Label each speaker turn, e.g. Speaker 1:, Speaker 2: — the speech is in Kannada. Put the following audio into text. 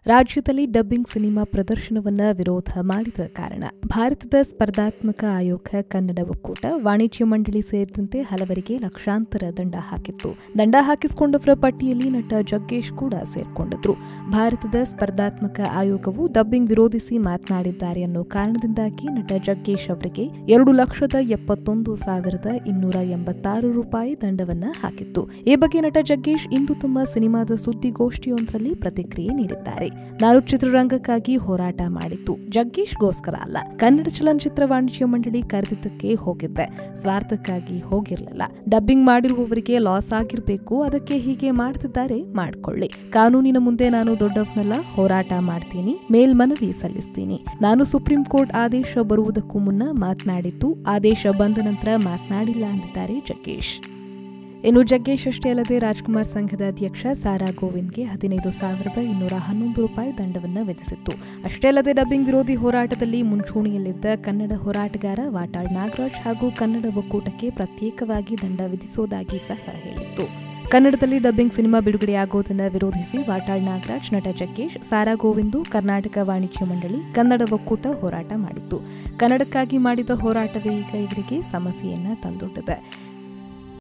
Speaker 1: ರಾಜ್ಯದಲ್ಲಿ ಡಬ್ಬಿಂಗ್ ಸಿನಿಮಾ ಪ್ರದರ್ಶನವನ್ನ ವಿರೋಧ ಮಾಡಿದ ಕಾರಣ ಭಾರತದ ಸ್ಪರ್ಧಾತ್ಮಕ ಆಯೋಗ ಕನ್ನಡ ಒಕ್ಕೂಟ ವಾಣಿಜ್ಯ ಮಂಡಳಿ ಸೇರಿದಂತೆ ಹಲವರಿಗೆ ಲಕ್ಷಾಂತರ ದಂಡ ಹಾಕಿತ್ತು ದಂಡ ಹಾಕಿಸಿಕೊಂಡವರ ಪಟ್ಟಿಯಲ್ಲಿ ನಟ ಜಗ್ಗೇಶ್ ಕೂಡ ಸೇರ್ಕೊಂಡಿದ್ರು ಭಾರತದ ಸ್ಪರ್ಧಾತ್ಮಕ ಆಯೋಗವು ಡಬ್ಬಿಂಗ್ ವಿರೋಧಿಸಿ ಮಾತನಾಡಿದ್ದಾರೆ ಅನ್ನೋ ಕಾರಣದಿಂದಾಗಿ ನಟ ಜಗ್ಗೇಶ್ ಅವರಿಗೆ ಎರಡು ಲಕ್ಷದ ಎಪ್ಪತ್ತೊಂದು ಸಾವಿರದ ಇನ್ನೂರ ಎಂಬತ್ತಾರು ರೂಪಾಯಿ ದಂಡವನ್ನ ಹಾಕಿತ್ತು ಈ ಬಗ್ಗೆ ನಟ ಜಗ್ಗೇಶ್ ಇಂದು ತಮ್ಮ ಸಿನಿಮಾದ ಸುದ್ದಿಗೋಷ್ಠಿಯೊಂದರಲ್ಲಿ ಪ್ರತಿಕ್ರಿಯೆ ನೀಡಿದ್ದಾರೆ ನಾನು ಚಿತ್ರರಂಗಕ್ಕಾಗಿ ಹೋರಾಟ ಮಾಡಿದ್ದು ಜಗ್ಗೇಶ್ಗೋಸ್ಕರ ಅಲ್ಲ ಕನ್ನಡ ಚಲನಚಿತ್ರ ವಾಣಿಜ್ಯ ಮಂಡಳಿ ಕರೆದಿದ್ದಕ್ಕೆ ಹೋಗಿದ್ದೆ ಸ್ವಾರ್ಥಕ್ಕಾಗಿ ಹೋಗಿರಲಿಲ್ಲ ಡಬ್ಬಿಂಗ್ ಮಾಡಿರುವವರಿಗೆ ಲಾಸ್ ಆಗಿರಬೇಕು ಅದಕ್ಕೆ ಹೀಗೆ ಮಾಡ್ತಿದ್ದಾರೆ ಮಾಡ್ಕೊಳ್ಳಿ ಕಾನೂನಿನ ಮುಂದೆ ನಾನು ದೊಡ್ಡವನಲ್ಲ ಹೋರಾಟ ಮಾಡ್ತೀನಿ ಮೇಲ್ಮನವಿ ಸಲ್ಲಿಸ್ತೀನಿ ನಾನು ಸುಪ್ರೀಂ ಕೋರ್ಟ್ ಆದೇಶ ಬರುವುದಕ್ಕೂ ಮುನ್ನ ಮಾತನಾಡಿದ್ದು ಆದೇಶ ಬಂದ ನಂತರ ಮಾತನಾಡಿಲ್ಲ ಅಂದಿದ್ದಾರೆ ಜಗ್ಗೇಶ್ ಇನ್ನು ಜಗ್ಗೇಶ್ ಅಷ್ಟೇ ಅಲ್ಲದೆ ರಾಜ್ಕುಮಾರ್ ಸಂಘದ ಅಧ್ಯಕ್ಷ ಸಾರಾ ಗೋವಿಂದ್ಗೆ ಹದಿನೈದು ಸಾವಿರದ ಇನ್ನೂರ ಹನ್ನೊಂದು ರೂಪಾಯಿ ದಂಡವನ್ನು ವಿಧಿಸಿತ್ತು ಅಷ್ಟೇ ಅಲ್ಲದೆ ಡಬ್ಬಿಂಗ್ ವಿರೋಧಿ ಹೋರಾಟದಲ್ಲಿ ಮುಂಚೂಣಿಯಲ್ಲಿದ್ದ ಕನ್ನಡ ಹೋರಾಟಗಾರ ವಾಟಾಳ್ ನಾಗರಾಜ್ ಹಾಗೂ ಕನ್ನಡ ಒಕ್ಕೂಟಕ್ಕೆ ಪ್ರತ್ಯೇಕವಾಗಿ ದಂಡ ವಿಧಿಸುವುದಾಗಿ ಸಹ ಹೇಳಿತ್ತು ಕನ್ನಡದಲ್ಲಿ ಡಬ್ಬಿಂಗ್ ಸಿನಿಮಾ ಬಿಡುಗಡೆಯಾಗುವುದನ್ನು ವಿರೋಧಿಸಿ ವಾಟಾಳ್ ನಾಗರಾಜ್ ನಟ ಜಗ್ಗೇಶ್ ಸಾರಾ ಗೋವಿಂದು ಕರ್ನಾಟಕ ವಾಣಿಜ್ಯ ಮಂಡಳಿ ಕನ್ನಡ ಒಕ್ಕೂಟ ಹೋರಾಟ ಮಾಡಿತ್ತು ಕನ್ನಡಕ್ಕಾಗಿ ಮಾಡಿದ ಹೋರಾಟವೇ ಈಗ ಇವರಿಗೆ ಸಮಸ್ಯೆಯನ್ನ ತಂದೊಡ್ಡಿದೆ